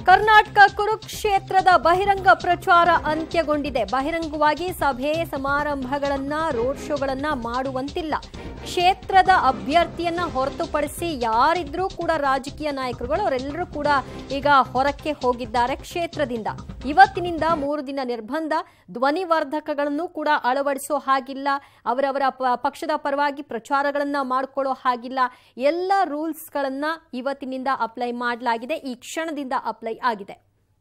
ಕರ್ನಾಟಕ ಕುರುಕ್ಷೇತ್ರದ ಬಹಿರಂಗ ಪ್ರಚಾರ ಅಂತ್ಯಗೊಂಡಿದೆ ಬಹಿರಂಗವಾಗಿ ಸಭೆ ಸಮಾರಂಭಗಳನ್ನ ರೋಡ್ ಶೋಗಳನ್ನ ಮಾಡುವಂತಿಲ್ಲ ಕ್ಷೇತ್ರದ ಅಭ್ಯರ್ಥಿಯನ್ನ ಹೊರತುಪಡಿಸಿ ಯಾರಿದ್ರೂ ಕೂಡ ರಾಜಕೀಯ ನಾಯಕರುಗಳು ಅವರೆಲ್ಲರೂ ಕೂಡ ಈಗ ಹೊರಕ್ಕೆ ಹೋಗಿದ್ದಾರೆ ಕ್ಷೇತ್ರದಿಂದ ಇವತ್ತಿನಿಂದ ಮೂರು ದಿನ ನಿರ್ಬಂಧ ಧ್ವನಿವರ್ಧಕಗಳನ್ನು ಕೂಡ ಅಳವಡಿಸೋ ಹಾಗಿಲ್ಲ ಅವರವರ ಪ- ಪಕ್ಷದ ಪರವಾಗಿ ಪ್ರಚಾರಗಳನ್ನ ಮಾಡ್ಕೊಳ್ಳೋ ಹಾಗಿಲ್ಲ ಎಲ್ಲ ರೂಲ್ಸ್ಗಳನ್ನ ಇವತ್ತಿನಿಂದ ಅಪ್ಲೈ ಮಾಡಲಾಗಿದೆ ಈ ಕ್ಷಣದಿಂದ ಅಪ್ಲೈ ಆಗಿದೆ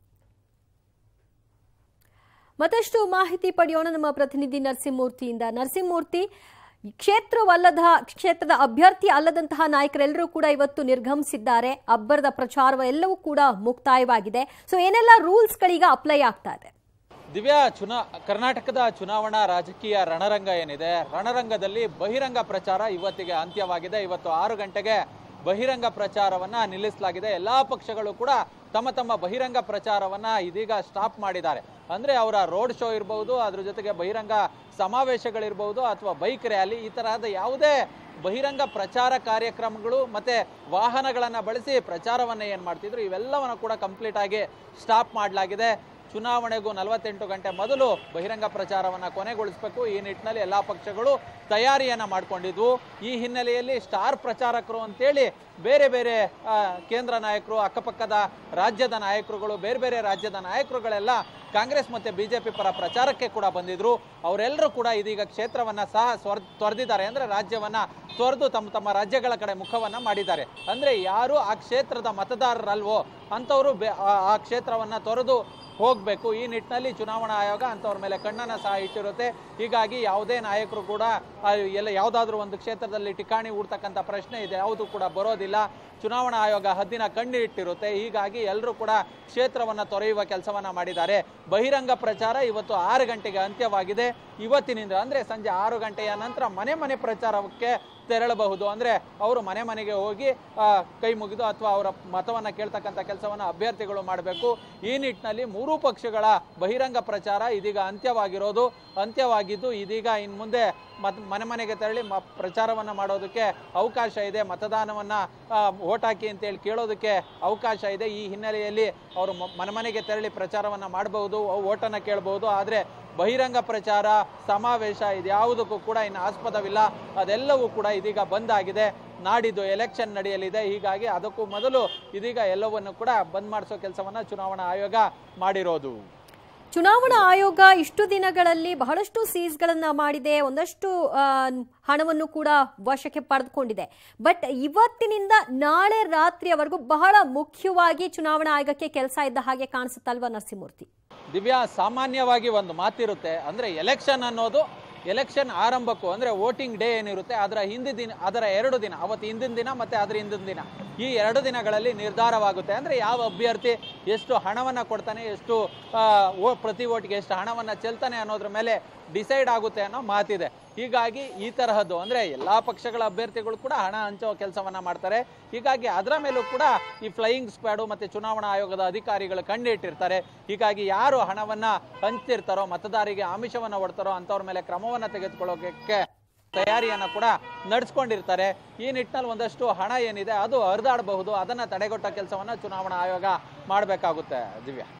ಮತ್ತಷ್ಟು ಮಾಹಿತಿ ಪಡೆಯೋಣ ನಮ್ಮ ಪ್ರತಿನಿಧಿ ನರಸಿಂಹಮೂರ್ತಿಯಿಂದ ನರಸಿಂಹಮೂರ್ತಿ ಕ್ಷೇತ್ರವಲ್ಲದ ಕ್ಷೇತ್ರದ ಅಭ್ಯರ್ಥಿ ಅಲ್ಲದಂತಹ ನಾಯಕರೆಲ್ಲರೂ ಕೂಡ ಇವತ್ತು ನಿರ್ಗಮಿಸಿದ್ದಾರೆ ಅಬ್ಬರದ ಪ್ರಚಾರ ಎಲ್ಲವೂ ಕೂಡ ಮುಕ್ತಾಯವಾಗಿದೆ ಸೊ ಏನೆಲ್ಲ ರೂಲ್ಸ್ಗಳೀಗ ಅಪ್ಲೈ ಆಗ್ತಾ ಇದೆ ದಿವ್ಯಾ ಚುನಾ ಕರ್ನಾಟಕದ ಚುನಾವಣಾ ರಾಜಕೀಯ ರಣರಂಗ ಏನಿದೆ ರಣರಂಗದಲ್ಲಿ ಬಹಿರಂಗ ಪ್ರಚಾರ ಇವತ್ತಿಗೆ ಅಂತ್ಯವಾಗಿದೆ ಇವತ್ತು ಆರು ಗಂಟೆಗೆ ಬಹಿರಂಗ ಪ್ರಚಾರವನ್ನ ನಿಲ್ಲಿಸಲಾಗಿದೆ ಎಲ್ಲಾ ಪಕ್ಷಗಳು ಕೂಡ ತಮ್ಮ ತಮ್ಮ ಬಹಿರಂಗ ಪ್ರಚಾರವನ್ನ ಇದೀಗ ಸ್ಟಾಪ್ ಮಾಡಿದ್ದಾರೆ ಅಂದ್ರೆ ಅವರ ರೋಡ್ ಶೋ ಇರಬಹುದು ಅದ್ರ ಜೊತೆಗೆ ಬಹಿರಂಗ ಸಮಾವೇಶಗಳಿರ್ಬಹುದು ಅಥವಾ ಬೈಕ್ ರ್ಯಾಲಿ ಈ ತರಹದ ಯಾವುದೇ ಬಹಿರಂಗ ಪ್ರಚಾರ ಕಾರ್ಯಕ್ರಮಗಳು ಮತ್ತೆ ವಾಹನಗಳನ್ನ ಬಳಸಿ ಪ್ರಚಾರವನ್ನ ಏನ್ ಮಾಡ್ತಿದ್ರು ಇವೆಲ್ಲವನ್ನ ಕೂಡ ಕಂಪ್ಲೀಟ್ ಆಗಿ ಸ್ಟಾಪ್ ಮಾಡಲಾಗಿದೆ ಚುನಾವಣೆಗೂ ನಲವತ್ತೆಂಟು ಗಂಟೆ ಮೊದಲು ಬಹಿರಂಗ ಪ್ರಚಾರವನ್ನ ಕೊನೆಗೊಳಿಸಬೇಕು ಈ ನಿಟ್ಟಿನಲ್ಲಿ ಎಲ್ಲಾ ಪಕ್ಷಗಳು ತಯಾರಿಯನ್ನ ಮಾಡಿಕೊಂಡಿದ್ವು ಈ ಹಿನ್ನೆಲೆಯಲ್ಲಿ ಸ್ಟಾರ್ ಪ್ರಚಾರಕರು ಅಂತೇಳಿ ಬೇರೆ ಬೇರೆ ಆ, ಕೇಂದ್ರ ನಾಯಕರು ಅಕ್ಕಪಕ್ಕದ ರಾಜ್ಯದ ನಾಯಕರುಗಳು ಬೇರೆ ಬೇರೆ ರಾಜ್ಯದ ನಾಯಕರುಗಳೆಲ್ಲ ಕಾಂಗ್ರೆಸ್ ಮತ್ತೆ ಬಿಜೆಪಿ ಪರ ಪ್ರಚಾರಕ್ಕೆ ಕೂಡ ಬಂದಿದ್ರು ಅವರೆಲ್ಲರೂ ಕೂಡ ಇದೀಗ ಕ್ಷೇತ್ರವನ್ನ ಸಹ ಸ್ವರ್ ತೊರೆದಿದ್ದಾರೆ ಅಂದ್ರೆ ರಾಜ್ಯವನ್ನ ತೊರೆದು ತಮ್ಮ ತಮ್ಮ ರಾಜ್ಯಗಳ ಕಡೆ ಮುಖವನ್ನ ಮಾಡಿದ್ದಾರೆ ಅಂದ್ರೆ ಯಾರು ಆ ಕ್ಷೇತ್ರದ ಮತದಾರರಲ್ವೋ ಅಂಥವರು ಬೆ- ಆ- ಆ ಕ್ಷೇತ್ರವನ್ನ ತೊರೆದು ಹೋಗಬೇಕು ಈ ನಿಟ್ಟಿನಲ್ಲಿ ಚುನಾವಣಾ ಆಯೋಗ ಅಂಥವ್ರ ಮೇಲೆ ಕಣ್ಣನ್ನ ಸಹ ಇಟ್ಟಿರುತ್ತೆ ಹೀಗಾಗಿ ಯಾವುದೇ ನಾಯಕರು ಕೂಡ ಆ, ಎಲ್ಲ ಯಾವುದಾದ್ರೂ ಒಂದು ಕ್ಷೇತ್ರದಲ್ಲಿ ಠಿಕಾಣಿ ಹೂಡ್ತಕ್ಕಂಥ ಪ್ರಶ್ನೆ ಇದೆ ಯಾವುದು ಕೂಡ ಬರೋದಿಲ್ಲ ಚುನಾವಣಾ ಆಯೋಗ ಹದ್ದಿನ ಕಣ್ಣು ಇಟ್ಟಿರುತ್ತೆ ಹೀಗಾಗಿ ಎಲ್ಲರೂ ಕೂಡ ಕ್ಷೇತ್ರವನ್ನ ತೊರೆಯುವ ಕೆಲಸವನ್ನ ಮಾಡಿದ್ದಾರೆ ಬಹಿರಂಗ ಪ್ರಚಾರ ಇವತ್ತು ಆರು ಗಂಟೆಗೆ ಅಂತ್ಯವಾಗಿದೆ ಇವತ್ತಿನಿಂದ ಅಂದ್ರೆ ಸಂಜೆ ಆರು ಗಂಟೆಯ ನಂತರ ಮನೆ ಮನೆ ಪ್ರಚಾರಕ್ಕೆ ತೆರಳಬಹುದು ಅಂದ್ರೆ ಅವರು ಮನೆ ಮನೆಗೆ ಹೋಗಿ ಆ, ಕೈ ಮುಗಿದು ಅಥವಾ ಅವರ ಮತವನ್ನ ಕೇಳ್ತಕ್ಕಂಥ ಕೆಲಸವನ್ನ ಅಭ್ಯರ್ಥಿಗಳು ಮಾಡಬೇಕು ಈ ನಿಟ್ಟಿನಲ್ಲಿ ಮೂರೂ ಪಕ್ಷಗಳ ಬಹಿರಂಗ ಪ್ರಚಾರ ಇದೀಗ ಅಂತ್ಯವಾಗಿರೋದು ಅಂತ್ಯವಾಗಿದ್ದು ಇದೀಗ ಇನ್ ಮುಂದೆ ಮತ್ ಮನೆ ಮನೆಗೆ ತೆರಳಿ ಮ ಪ್ರಚಾರವನ್ನ ಮಾಡೋದಕ್ಕೆ ಅವಕಾಶ ಇದೆ ಮತದಾನವನ್ನ ಓಟ್ ಹಾಕಿ ಅಂತೇಳಿ ಕೇಳೋದಕ್ಕೆ ಅವಕಾಶ ಇದೆ ಈ ಹಿನ್ನೆಲೆಯಲ್ಲಿ ಅವರು ಮ- ಮನೆ ಮನೆಗೆ ತೆರಳಿ ಪ್ರಚಾರವನ್ನ ಮಾಡಬಹುದು ಓಟನ್ನ ಕೇಳಬಹುದು ಆದ್ರೆ ಬಹಿರಂಗ ಪ್ರಚಾರ ಸಮಾವೇಶ ಇದ್ಯಾವುದಕ್ಕೂ ಕೂಡ ಇನ್ನು ಆಸ್ಪದವಿಲ್ಲ ಅದೆಲ್ಲವೂ ಕೂಡ ಇದೀಗ ಬಂದ್ ಆಗಿದೆ ನಾಡಿದ್ದು ಎಲೆಕ್ಷನ್ ನಡೆಯಲಿದೆ ಹೀಗಾಗಿ ಅದಕ್ಕೂ ಮೊದಲು ಇದೀಗ ಎಲ್ಲವನ್ನು ಕೂಡ ಬಂದ್ ಮಾಡಿಸೋ ಕೆಲಸವನ್ನ ಚುನಾವಣಾ ಆಯೋಗ ಮಾಡಿರೋದು ಚುನಾವಣಾ ಆಯೋಗ ಇಷ್ಟು ದಿನಗಳಲ್ಲಿ ಬಹಳಷ್ಟು ಸೀಸ್ಗಳನ್ನ ಮಾಡಿದೆ ಒಂದಷ್ಟು ಆ, ಹಣವನ್ನು ಕೂಡ ವಶಕ್ಕೆ ಪಡೆದುಕೊಂಡಿದೆ ಬಟ್ ಇವತ್ತಿನಿಂದ ನಾಳೆ ರಾತ್ರಿಯವರೆಗೂ ಬಹಳ ಮುಖ್ಯವಾಗಿ ಚುನಾವಣಾ ಆಯೋಗಕ್ಕೆ ಕೆಲಸ ಇದ್ದ ಹಾಗೆ ಕಾಣಿಸುತ್ತಲ್ವಾ ನರಸಿಂಹಮೂರ್ತಿ ದಿವ್ಯಾ ಸಾಮಾನ್ಯವಾಗಿ ಒಂದು ಮಾತಿರುತ್ತೆ ಅಂದ್ರೆ ಎಲೆಕ್ಷನ್ ಅನ್ನೋದು ಎಲೆಕ್ಷನ್ ಆರಂಭಕ್ಕೂ ಅಂದ್ರೆ ವೋಟಿಂಗ್ ಡೇ ಏನಿರುತ್ತೆ ಅದರ ಹಿಂದಿನ ದಿನ ಅದರ ಎರಡು ದಿನ ಅವತ್ತು ಹಿಂದಿನ ದಿನ ಮತ್ತೆ ಅದರ ಹಿಂದಿನ ದಿನ ಈ ಎರಡು ದಿನಗಳಲ್ಲಿ ನಿರ್ಧಾರವಾಗುತ್ತೆ ಅಂದ್ರೆ ಯಾವ ಅಭ್ಯರ್ಥಿ ಎಷ್ಟು ಹಣವನ್ನ ಕೊಡ್ತಾನೆ ಎಷ್ಟು ಆ, ಓ- ಪ್ರತಿ ಓಟ್ಗೆ ಎಷ್ಟು ಹಣವನ್ನ ಚೆಲ್ತಾನೆ ಅನ್ನೋದ್ರ ಮೇಲೆ ಡಿಸೈಡ್ ಆಗುತ್ತೆ ಅನ್ನೋ ಮಾತಿದೆ ಹೀಗಾಗಿ ಈ ತರಹದ್ದು ಅಂದ್ರೆ ಎಲ್ಲಾ ಪಕ್ಷಗಳ ಅಭ್ಯರ್ಥಿಗಳು ಕೂಡ ಹಣ ಹಂಚುವ ಕೆಲಸವನ್ನ ಮಾಡ್ತಾರೆ ಹೀಗಾಗಿ ಅದರ ಮೇಲೂ ಕೂಡ ಈ ಫ್ಲೈಯಿಂಗ್ ಸ್ಕ್ವಾಡು ಮತ್ತೆ ಚುನಾವಣಾ ಆಯೋಗದ ಅಧಿಕಾರಿಗಳು ಕಂಡಿಟ್ಟಿರ್ತಾರೆ ಹೀಗಾಗಿ ಯಾರು ಹಣವನ್ನ ಹಂಚ್ತಿರ್ತಾರೋ ಮತದಾರರಿಗೆ ಆಮಿಷವನ್ನ ಒಡ್ತಾರೋ ಅಂತವ್ರ ಮೇಲೆ ಕ್ರಮವನ್ನ ತೆಗೆದುಕೊಳ್ಳೋಕೆ ತಯಾರಿಯನ್ನ ಕೂಡ ನಡೆಸ್ಕೊಂಡಿರ್ತಾರೆ ಈ ನಿಟ್ಟಿನಲ್ಲಿ ಒಂದಷ್ಟು ಹಣ ಏನಿದೆ ಅದು ಹರಿದಾಡಬಹುದು ಅದನ್ನ ತಡೆಗಟ್ಟ ಕೆಲಸವನ್ನ ಚುನಾವಣಾ ಆಯೋಗ ಮಾಡಬೇಕಾಗುತ್ತೆ ದಿವ್ಯಾ